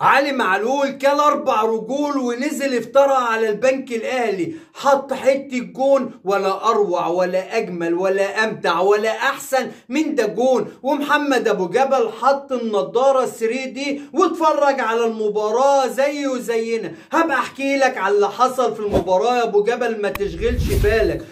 علي معلول كل اربع رجول ونزل افترى على البنك الاهلي حط حته جون ولا اروع ولا اجمل ولا امتع ولا احسن من ده جون ومحمد ابو جبل حط النضاره 3 دي واتفرج على المباراه زيه وزينا هبقى احكي لك على اللي حصل في المباراه يا ابو جبل ما تشغلش بالك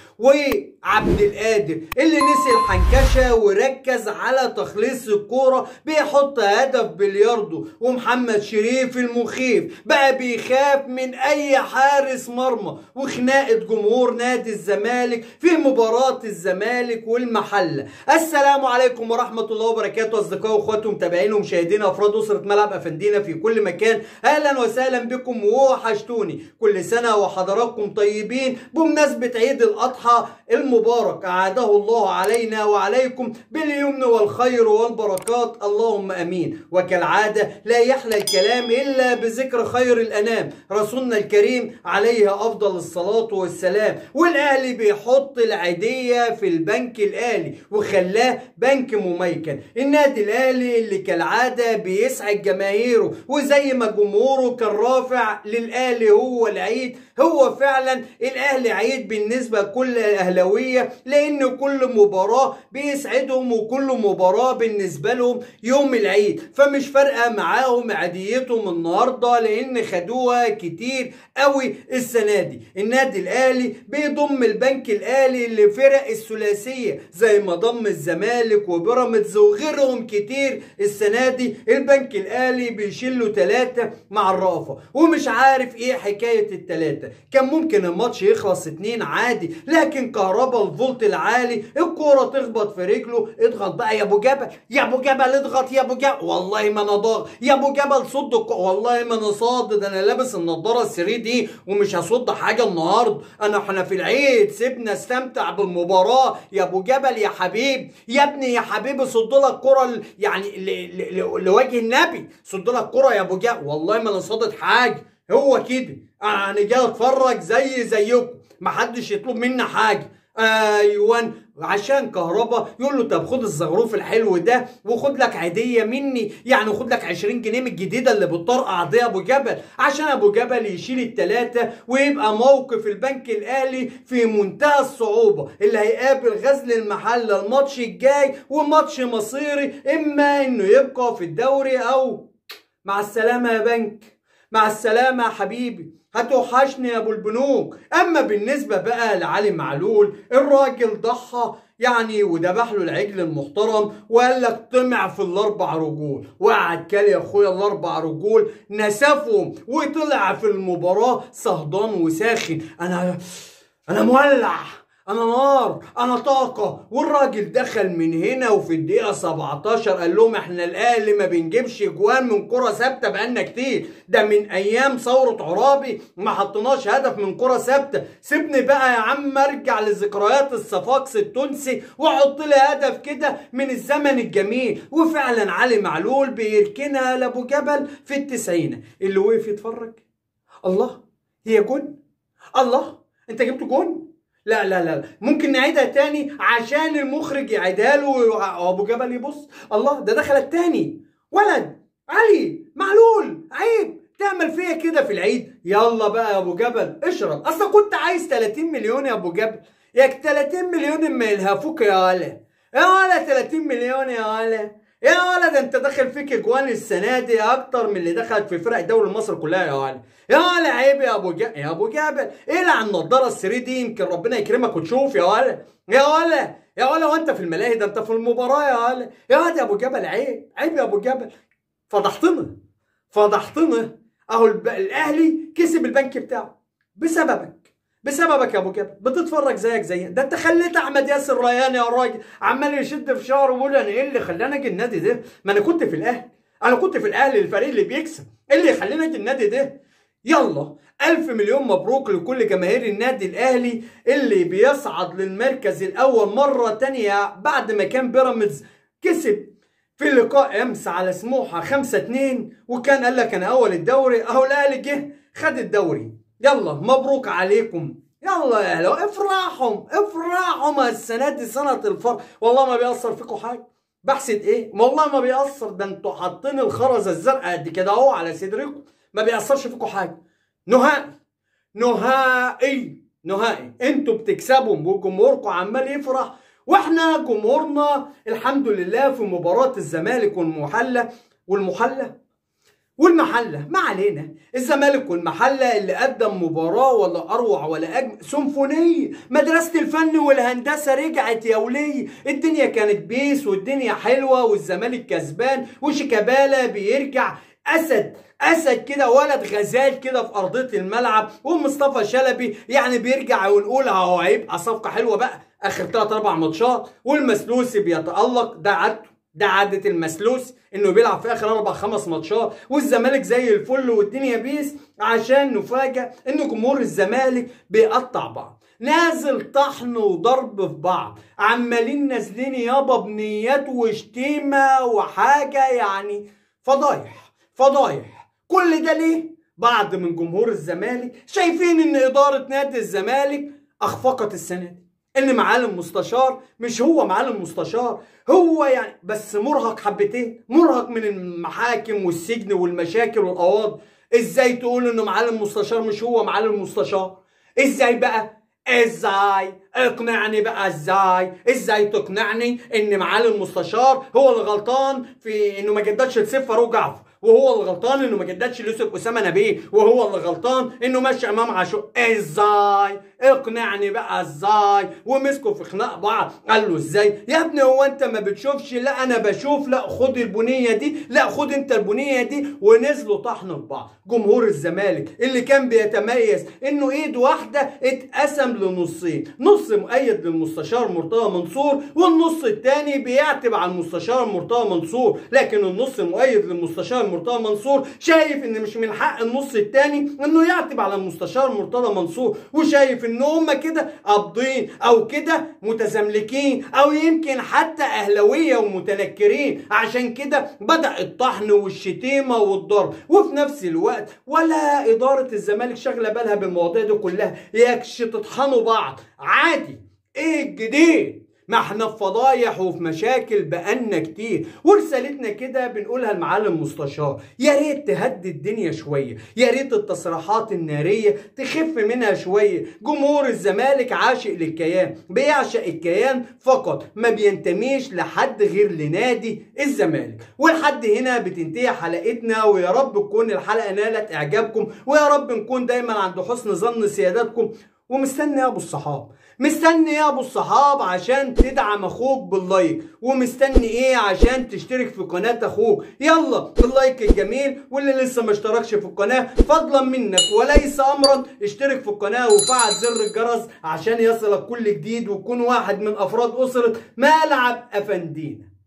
وعبد القادر اللي نسي الحنكشه وركز على تخليص الكوره بيحط هدف بلياردو ومحمد شريف المخيف بقى بيخاف من اي حارس مرمى وخناقه جمهور نادي الزمالك في مباراه الزمالك والمحله السلام عليكم ورحمه الله وبركاته اصدقائي واخواتي ومتابعين ومشاهدين افراد اسره ملعب افندينا في كل مكان اهلا وسهلا بكم وحشتوني كل سنه وحضراتكم طيبين بمناسبه عيد الاضحى المبارك أعاده الله علينا وعليكم باليمن والخير والبركات اللهم أمين وكالعادة لا يحلى الكلام إلا بذكر خير الأنام رسولنا الكريم عليه أفضل الصلاة والسلام والأهلي بيحط العيدية في البنك الأهلي وخلاه بنك مميكن النادي الأهلي اللي كالعادة بيسعد جماهيره وزي ما جمهوره كان رافع للأهلي هو العيد هو فعلا الأهلي عيد بالنسبة لكل الاهلاويه لان كل مباراه بيسعدهم وكل مباراه بالنسبه لهم يوم العيد فمش فارقه معاهم عاديتهم النهارده لان خدوها كتير قوي السنه دي النادي الاهلي بيضم البنك الاهلي لفرق الثلاثيه زي ما ضم الزمالك وبيراميدز وغيرهم كتير السنه دي البنك الاهلي بيشيل له ثلاثه مع الرأفه ومش عارف ايه حكايه الثلاثه كان ممكن الماتش يخلص اتنين عادي لكن كهربا الفولت العالي الكوره تخبط في رجله اضغط بقى يا ابو جبل يا ابو جبل اضغط يا ابو جبل والله ما انا ضاغط يا ابو جبل صد الك- والله ما انا صاد ده انا لابس النضاره السري دي ومش هصد حاجه النهارده انا احنا في العيد سيبنا استمتع بالمباراه يا ابو جبل يا حبيب يا ابني يا حبيبي صد لك كره ل- يعني ل- ل- ل- لوجه النبي صد لك كره يا ابو جبل والله ما انا صادت حاجه هو كده انا جاي اتفرج زي زيكم محدش يطلب منا حاجه ايوان عشان كهربا يقول له طب خد الزغروف الحلو ده وخد لك عيديه مني يعني خد لك 20 جنيه من الجديده اللي بتطرقع دي ابو جبل عشان ابو جبل يشيل الثلاثه ويبقى موقف البنك الاهلي في منتهى الصعوبه اللي هيقابل غزل المحله الماتش الجاي وماتش مصيري اما انه يبقى في الدوري او مع السلامه يا بنك مع السلامة يا حبيبي هتوحشني يا ابو البنوك اما بالنسبة بقى لعلي معلول الراجل ضحى يعني وذبح له العجل المحترم وقال لك طمع في الاربع رجول وقعد كل يا اخويا الاربع رجول نسفهم وطلع في المباراة صهدان وساخن انا انا مولع انا نار انا طاقه والراجل دخل من هنا وفي الدقيقه 17 قال لهم احنا الاهلي ما بنجيبش جوان من كره ثابته بقالنا كتير ده من ايام ثوره عرابي ما حطيناش هدف من كره ثابته سيبني بقى يا عم ارجع لذكريات الصفاقس التونسي واحط لي هدف كده من الزمن الجميل وفعلا علي معلول بيركنها لابو جبل في التسعينه اللي وقف يتفرج الله هي جون الله انت جبت جون لا لا لا ممكن نعيدها تاني عشان المخرج يعيدها له وابو جبل يبص الله ده دخلت تاني ولد علي معلول عيب تعمل فيا كده في العيد يلا بقى يا ابو جبل اشرب اصلا كنت عايز 30 مليون يا ابو جبل ياك 30 مليون اما يلهفوك يا ولا يا ولا 30 مليون يا ولا يا ولد انت داخل فيك اجوان السنه دي اكتر من اللي دخلت في فرق دوري مصر كلها يا ولد يا ولد عيب يا ابو جبل يا ابو جبل اقلع النضاره السري دي يمكن ربنا يكرمك وتشوف يا ولد يا ولد يا ولد وانت في الملاهي ده انت في المباراه يا ولد يا ولد يا ابو جبل عيب عيب يا ابو جبل فضحتنا فضحتنا اهو الب... الاهلي كسب البنك بتاعه بسببك بسببك يا ابو جبل بتتفرج زيك زي ده انت خليت احمد ياسر ريان يا راجل عمال يشد في شعره ويقول انا ايه اللي خلاني اجي النادي ده ما انا كنت في الاهلي انا كنت في الاهلي الفريق اللي بيكسب ايه اللي يخليني اجي النادي ده يلا ألف مليون مبروك لكل جماهير النادي الأهلي اللي بيصعد للمركز الأول مرة تانية بعد ما كان بيراميدز كسب في اللقاء أمس على سموحة 5 2 وكان قال لك أنا أول الدوري أهو الأهلي جه خد الدوري يلا مبروك عليكم يلا يا اهلا افرحهم افرحهم السنه دي سنه الفرح والله ما بيأثر فيكم حاجه بحثة ايه؟ والله ما بيأثر ده انتوا حاطين الخرزة الزرقاء قد كده اهو على صدركم ما بيأثرش فيكم حاجة نهائي نهائي نهائي انتوا بتكسبوا وجمهوركم عمال يفرح واحنا جمهورنا الحمد لله في مباراة الزمالك والمحلة والمحلة والمحلة ما علينا الزمالك والمحلة اللي قدم مباراة ولا أروع ولا أجمل سيمفونية مدرسة الفن والهندسة رجعت يا ولي الدنيا كانت بيس والدنيا حلوة والزمالك كسبان وشيكابالا بيرجع أسد اسد كده ولد غزال كده في ارضيه الملعب ومصطفى شلبي يعني بيرجع ونقول اهو هيبقى صفقه حلوه بقى اخر ثلاث اربع ماتشات والمسلوسي بيتالق ده عادته ده عادة المسلوس انه بيلعب في اخر اربع خمس ماتشات والزمالك زي الفل والدنيا بيس عشان نفاجئ ان جمهور الزمالك بيقطع بعض نازل طحن وضرب في بعض عمالين نازلين يابا بنيات وشتيمه وحاجه يعني فضايح فضايح كل ده ليه؟ بعض من جمهور الزمالك شايفين ان اداره نادي الزمالك اخفقت السنه دي ان معالم مستشار مش هو معالم مستشار هو يعني بس مرهق حبتين مرهق من المحاكم والسجن والمشاكل والقواضي ازاي تقول انه معالم مستشار مش هو معالم مستشار ازاي بقى ازاي اقنعني بقى ازاي ازاي تقنعني ان معالم مستشار هو اللي غلطان في انه ما جددش لسيف فاروق جعفر وهو اللي غلطان انه ما جددش ليوسف اسامه نبيه وهو اللي غلطان انه مشى امام عاشور ازاي اقنعني بقى ازاي ومسكوا في خناق بعض قال له ازاي يا ابني هو انت ما بتشوفش لا انا بشوف لا خد البنيه دي لا خد انت البنيه دي ونزلوا طحن في بعض جمهور الزمالك اللي كان بيتميز انه ايد واحده اتقسم لنصين نص مؤيد للمستشار مرتضى منصور والنص الثاني بيعتب على المستشار مرتضى منصور لكن النص المؤيد للمستشار مرتضى منصور شايف ان مش من حق النص الثاني انه يعتب على المستشار مرتضى منصور وشايف ان هم كده قابضين او كده متزملكين او يمكن حتى اهلاويه ومتنكرين عشان كده بدا الطحن والشتيمه والضرب وفي نفس الوقت ولا اداره الزمالك شاغله بالها بالمواضيع دي كلها يكش تطحنوا بعض عادي ايه الجديد ما احنا في فضايح وفي مشاكل بقالنا كتير ورسالتنا كده بنقولها لمعلم مستشار يا ريت تهدي الدنيا شويه يا ريت التصريحات الناريه تخف منها شويه جمهور الزمالك عاشق للكيان بيعشق الكيان فقط ما بينتميش لحد غير لنادي الزمالك ولحد هنا بتنتهي حلقتنا ويا رب تكون الحلقه نالت اعجابكم ويا رب نكون دايما عند حسن ظن سيادتكم ومستني يا ابو الصحاب مستني يا ابو الصحاب عشان تدعم اخوك باللايك ومستني ايه عشان تشترك في قناة اخوك يلا اللايك الجميل واللي لسه ما اشتركش في القناة فضلا منك وليس امرا اشترك في القناة وفعل زر الجرس عشان يصلك كل جديد وتكون واحد من افراد اسرة ملعب افندينا